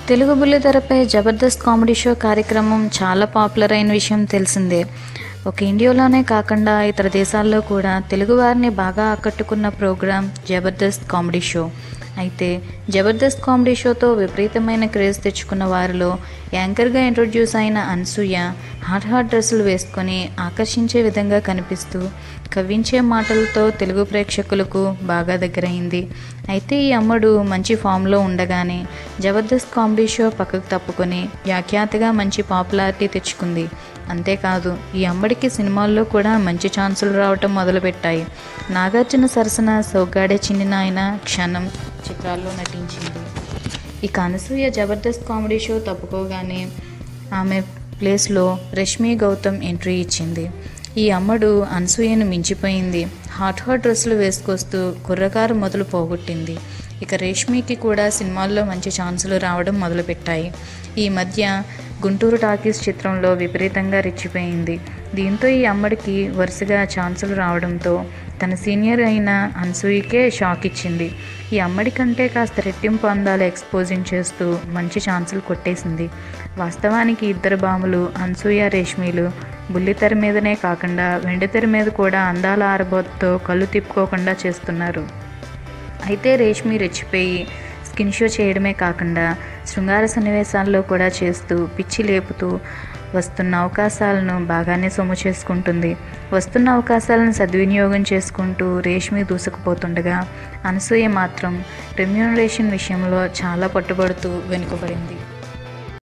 తెలుగు బుల్లితెరపై Jabardasth comedy show కార్యక్రమం చాలా పాపులర్ అయిన విషయం తెలిసిందే ఒక ఇండియాలోనే కాకుండా ఇతర దేశాల్లో కూడా తెలుగువారిని బాగా ఆకట్టుకున్న ప్రోగ్రాం జబర్దస్త్ కామెడీ షో అయితే జబర్దస్త్ కామెడీ షోతో విపరీతమైన క్రేజ్ తెచ్చుకున్న వారిలో యాంకర్గా ఇంట్రొడ్యూస్ అయిన అనసూయ హాట్ హాట్ డ్రెస్సులు వేసుకొని ఆకర్షించే విధంగా కనిపిస్తూ కవ్వించే మాటలతో తెలుగు ప్రేక్షకులకు బాగా దగ్గరైంది అయితే ఈ అమ్మడు మంచి ఫామ్లో ఉండగానే జబర్దస్త్ కామెడీ షో పక్కకు తప్పుకొని వ్యాఖ్యాతగా మంచి పాపులారిటీ తెచ్చుకుంది అంతేకాదు ఈ అమ్మడికి సినిమాల్లో కూడా మంచి ఛాన్సులు రావటం మొదలుపెట్టాయి నాగార్జున సరసన సౌగాడే చిన్ని నాయన క్షణం చిత్రాల్లో నటించింది ఇక అనసూయ జబర్దస్త్ కామెడీ షో తప్పుకోగానే ఆమె ప్లేస్లో రష్మి గౌతమ్ ఎంట్రీ ఇచ్చింది ఈ అమ్మడు అనసూయను మించిపోయింది హాట్ హాట్ డ్రెస్సులు వేసుకొస్తూ కుర్రకారు మొదలు పోగొట్టింది ఇక రేష్మికి కూడా సినిమాల్లో మంచి ఛాన్సులు రావడం మొదలుపెట్టాయి ఈ మధ్య గుంటూరు టాకీస్ చిత్రంలో విపరీతంగా రెచ్చిపోయింది దీంతో ఈ అమ్మడికి వరుసగా ఛాన్సులు రావడంతో తన సీనియర్ అయిన అన్సూయికే షాక్ ఇచ్చింది ఈ అమ్మడి కంటే కాస్త రెట్టింపు అందాలు ఎక్స్పోజింగ్ చేస్తూ మంచి ఛాన్సులు కొట్టేసింది వాస్తవానికి ఇద్దరు బాములు అన్సూయ రేష్మిలు బుల్లితెర మీదనే కాకుండా వెండితెర మీద కూడా అందాల ఆరబోతతో కళ్ళు తిప్పుకోకుండా చేస్తున్నారు అయితే రేష్మి రెచ్చిపోయి స్కిన్ షో చేయడమే కాకుండా శృంగార సన్నివేశాల్లో కూడా చేస్తూ పిచ్చి లేపుతూ వస్తున్న అవకాశాలను బాగానే సొమ్ము చేసుకుంటుంది వస్తున్న అవకాశాలను సద్వినియోగం చేసుకుంటూ రేష్మి దూసుకుపోతుండగా అనసూయ మాత్రం రెమ్యూనరేషన్ విషయంలో చాలా పట్టుబడుతూ వెనుకబడింది